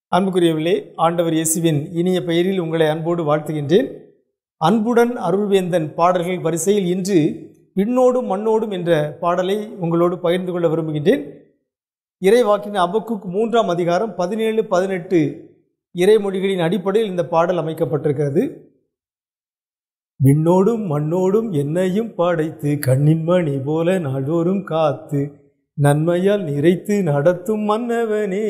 அன்புக்குரியவர்களே ஆண்டவர் இயேசுவின் இனிய பெயரில் உங்களை அன்போடு வாழ்த்துகின்றேன் அன்புடன் அருள்வேந்தன் பாடல்கள் வரிசையில் இன்று விண்ணோடும் மண்ணோடும் என்ற பாடலை உங்களோடு பகிர்ந்து கொள்ள விரும்புகின்றேன் இறைவாக்கின அபக்குக் மூன்றாம் அதிகாரம் பதினேழு பதினெட்டு இறைமொழிகளின் அடிப்படையில் இந்த பாடல் அமைக்கப்பட்டிருக்கிறது விண்ணோடும் மண்ணோடும் என்னையும் படைத்து கண்ணின் மணி போல நாள்தோறும் காத்து நன்மையால் நிறைத்து நடத்தும் மன்னவனே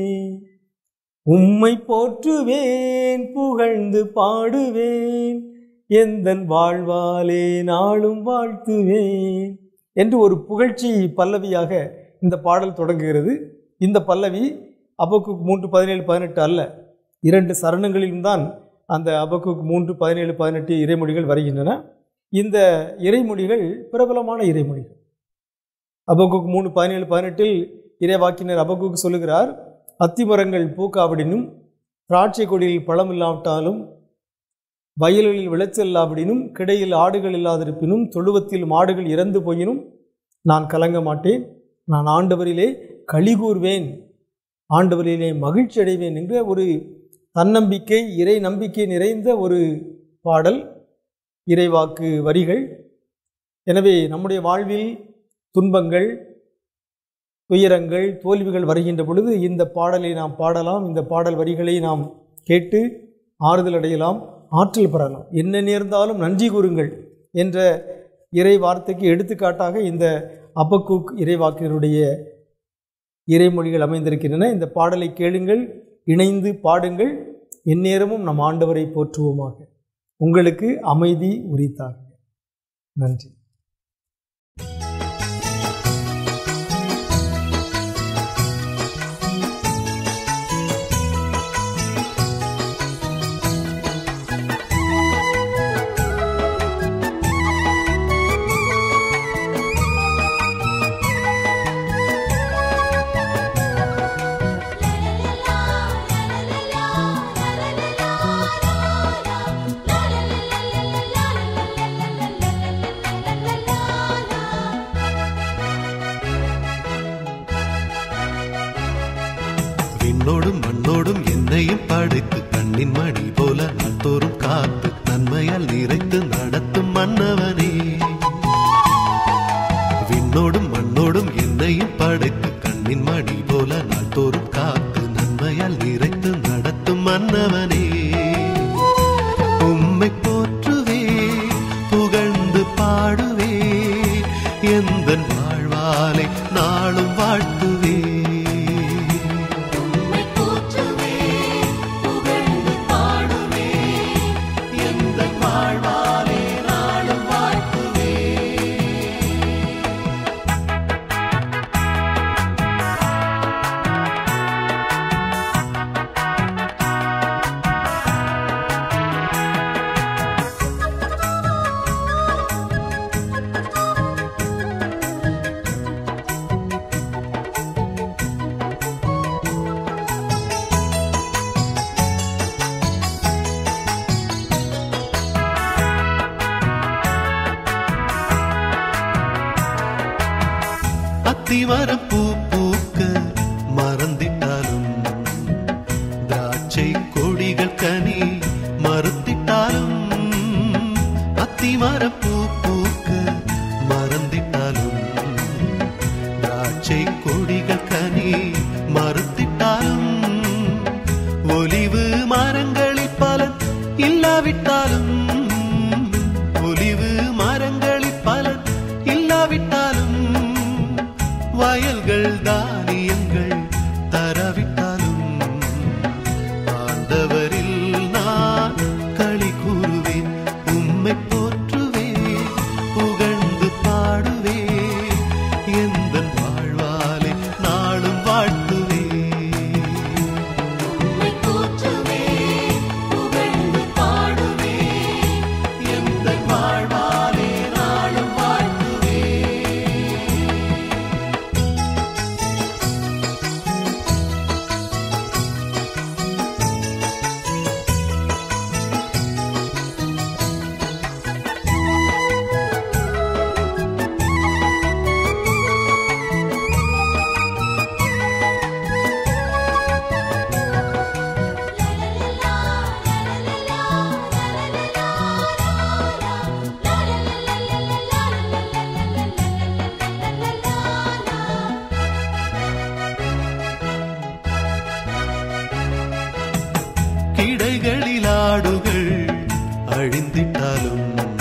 உம்மை போற்றுவேன் புகழ்ந்து பாடுவேன் எந்தன் வாழ்வாலே நாளும் வாழ்த்துவேன் என்று ஒரு புகழ்ச்சி பல்லவியாக இந்த பாடல் தொடங்குகிறது இந்த பல்லவி அபக்குக் மூன்று பதினேழு பதினெட்டு அல்ல இரண்டு சரணங்களிலும் தான் அந்த அபக்குக் மூன்று பதினேழு பதினெட்டு இறைமொழிகள் வருகின்றன இந்த இறைமொழிகள் பிரபலமான இறைமொழிகள் அபக்குக் மூணு பதினேழு பதினெட்டில் இறைவாக்கினர் அபக்குக் சொல்லுகிறார் அத்திமரங்கள் பூக்காவிடினும் திராட்சை கொடியில் பழம் இல்லாவிட்டாலும் வயல்களில் விளைச்சல் இல்லாவிடினும் கிடையில் ஆடுகள் இல்லாதிருப்பினும் தொழுவத்தில் மாடுகள் இறந்து போயினும் நான் கலங்க மாட்டேன் நான் ஆண்டவரிலே கலிகூர்வேன் ஆண்டவரிலே மகிழ்ச்சி அடைவேன் என்ற ஒரு தன்னம்பிக்கை இறை நம்பிக்கை நிறைந்த ஒரு பாடல் இறைவாக்கு வரிகள் எனவே நம்முடைய வாழ்வில் துன்பங்கள் துயரங்கள் தோல்விகள் வருகின்ற பொழுது இந்த பாடலை நாம் பாடலாம் இந்த பாடல் வரிகளை நாம் கேட்டு ஆறுதல் அடையலாம் ஆற்றல் பெறலாம் என்ன நேர்ந்தாலும் நன்றி கூறுங்கள் என்ற இறை வார்த்தைக்கு எடுத்துக்காட்டாக இந்த அப்பக்கூக் இறைவாக்கினருடைய இறைமொழிகள் அமைந்திருக்கின்றன இந்த பாடலை கேளுங்கள் இணைந்து பாடுங்கள் எந்நேரமும் நம் ஆண்டவரை போற்றுவோமாக உங்களுக்கு அமைதி உரித்தாக நன்றி விண்ணோடும் மண்ணோடும் என்னையும் படைத்து கண்ணின் மணி போல நாள்தோறும் காத்து நன்மையால் நிறைத்து நடத்தும் மன்னவனே விண்ணோடும் மண்ணோடும் என்னையும் படைத்து கண்ணின் மணி போல நாள்தோறும் காத்து நன்மையால் நிறைத்து நடத்தும் மன்னவனே உம்மை போற்றுவே புகழ்ந்து பாடுவே எந்த வாழ்வாலை நாளும் வாழ்த்துவே அத்திமரம் பூ பூக்க மறந்திட்டாலும் திராட்சை கொடிகள் கனி மறுத்திட்டாலும் அத்திமரம் பூ பூக்க மறந்திட்டாலும் திராட்சை கொடிகள் கனி மறுத்திட்டாலும் ஒலிவு மரங்களில் பலன் இல்லாவிட்டாலும் ஒலிவு மரங்களில் பலன் இல்லாவிட்டாலும் வயல்கள் தானியங்கள் தரவிட்டாலும் ஆண்ட கைகளில் ஆடுகள் அழிந்திட்டாலும்